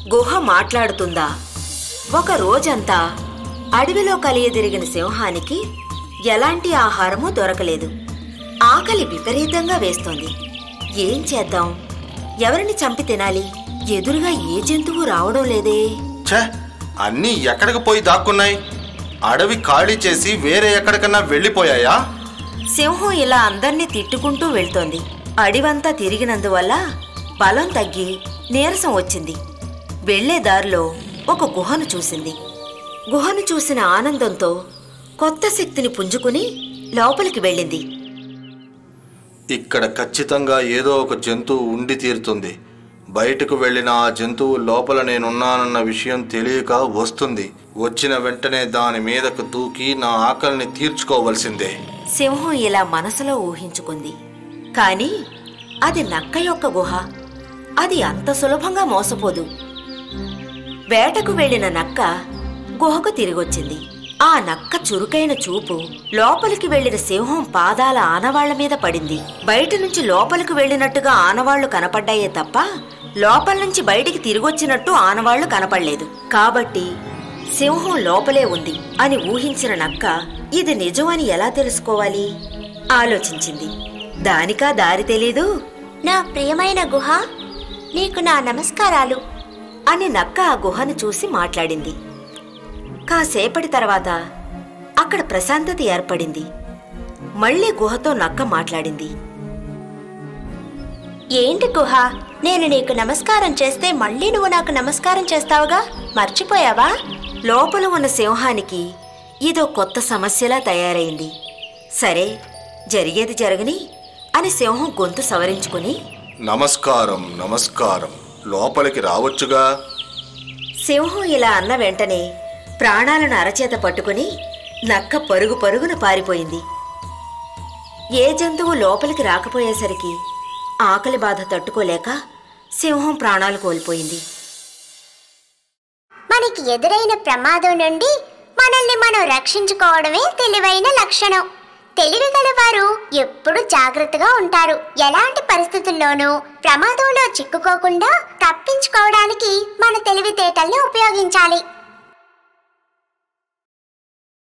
గుహ మాట్లాడుతుందా ఒక రోజంతా అడవిలో కలియదిరిగిన సింహానికి ఎలాంటి ఆహారమూ దొరకలేదు ఆకలి విపరీతంగా వేస్తోంది ఏం చేద్దాం ఎవరిని చంపి తినాలి ఎదురుగా ఏ జంతువు రావడం లేదే ఛే అన్నీ ఎక్కడికి పోయి దాక్కున్నాయి అడవి ఖాళీ చేసి వేరే ఎక్కడికన్నా వెళ్ళిపోయాయా సింహం ఇలా అందర్నీ తిట్టుకుంటూ వెళ్తోంది అడివంతా తిరిగినందువల్ల బలం తగ్గి నీరసం వచ్చింది వెళ్లే దారిలో ఒక గుహను చూసింది గుహను చూసిన ఆనందంతో కొత్త శక్తిని పుంజుకుని లోపలికి వెళ్ళింది ఇక్కడ ఖచ్చితంగా ఏదో ఒక జంతువు ఉండి తీరుతుంది బయటకు వెళ్ళిన ఆ జంతువు లోపల నేనున్నానన్న విషయం తెలియక వస్తుంది వచ్చిన వెంటనే దాని మీదకు దూకి నా ఆకలిని తీర్చుకోవలసిందే సింహం ఇలా మనసులో ఊహించుకుంది కాని అది నక్క యొక్క గుహ అది అంత సులభంగా మోసపోదు వేటకు వెళ్ళిన నక్క గుహకు తిరిగొచ్చింది ఆ నక్క చురుకైన చూపు లోపలికి వెళ్ళిన సింహం పాదాల ఆనవాళ్ల మీద పడింది బయట నుంచి లోపలికి వెళ్ళినట్టుగా ఆనవాళ్లు కనపడ్డాయే తప్ప లోపల నుంచి బయటికి తిరిగొచ్చినట్టు ఆనవాళ్లు కనపడలేదు కాబట్టి సింహం లోపలే ఉంది అని ఊహించిన నక్క ఇది నిజమని ఎలా తెలుసుకోవాలి ఆలోచించింది దానికా దారి తెలీదు నా ప్రియమైన గుహ నీకు నా నమస్కారాలు అని నక్క ఆ గుహను చూసి మాట్లాడింది కాసేపటి తర్వాత అక్కడ ప్రశాంతత ఏర్పడింది మళ్ళీ గుహతో నక్క మాట్లాడింది ఏంటి గుహ నేను నీకు నమస్కారం చేస్తే మళ్ళీ నువ్వు నాకు నమస్కారం చేస్తావుగా మర్చిపోయావా లోపల ఉన్న సింహానికి ఇదో కొత్త సమస్యలా తయారైంది సరే జరిగేది జరగని అని సింహం గొంతు సవరించుకుని నమస్కారం నమస్కారం లోపలికి రావచ్చుగా సింహం ఇలా అన్న వెంటనే ప్రాణాలను అరచేత పట్టుకుని నక్క పరుగు పరుగున పారిపోయింది ఏ జంతువు లోపలికి రాకపోయేసరికి ఆకలి బాధ తట్టుకోలేక సింహం ప్రాణాలు కోల్పోయింది మనకి ఎదురైన ప్రమాదం నుండి మనల్ని మనం రక్షించుకోవడమే తెలివైన లక్షణం తెలివి గలవారు ఎప్పుడు జాగ్రత్తగా ఉంటారు ఎలాంటి పరిస్థితుల్లోనూ ప్రమాదంలో చిక్కుకోకుండా తప్పించుకోవడానికి మన తెలివితేటల్ని ఉపయోగించాలి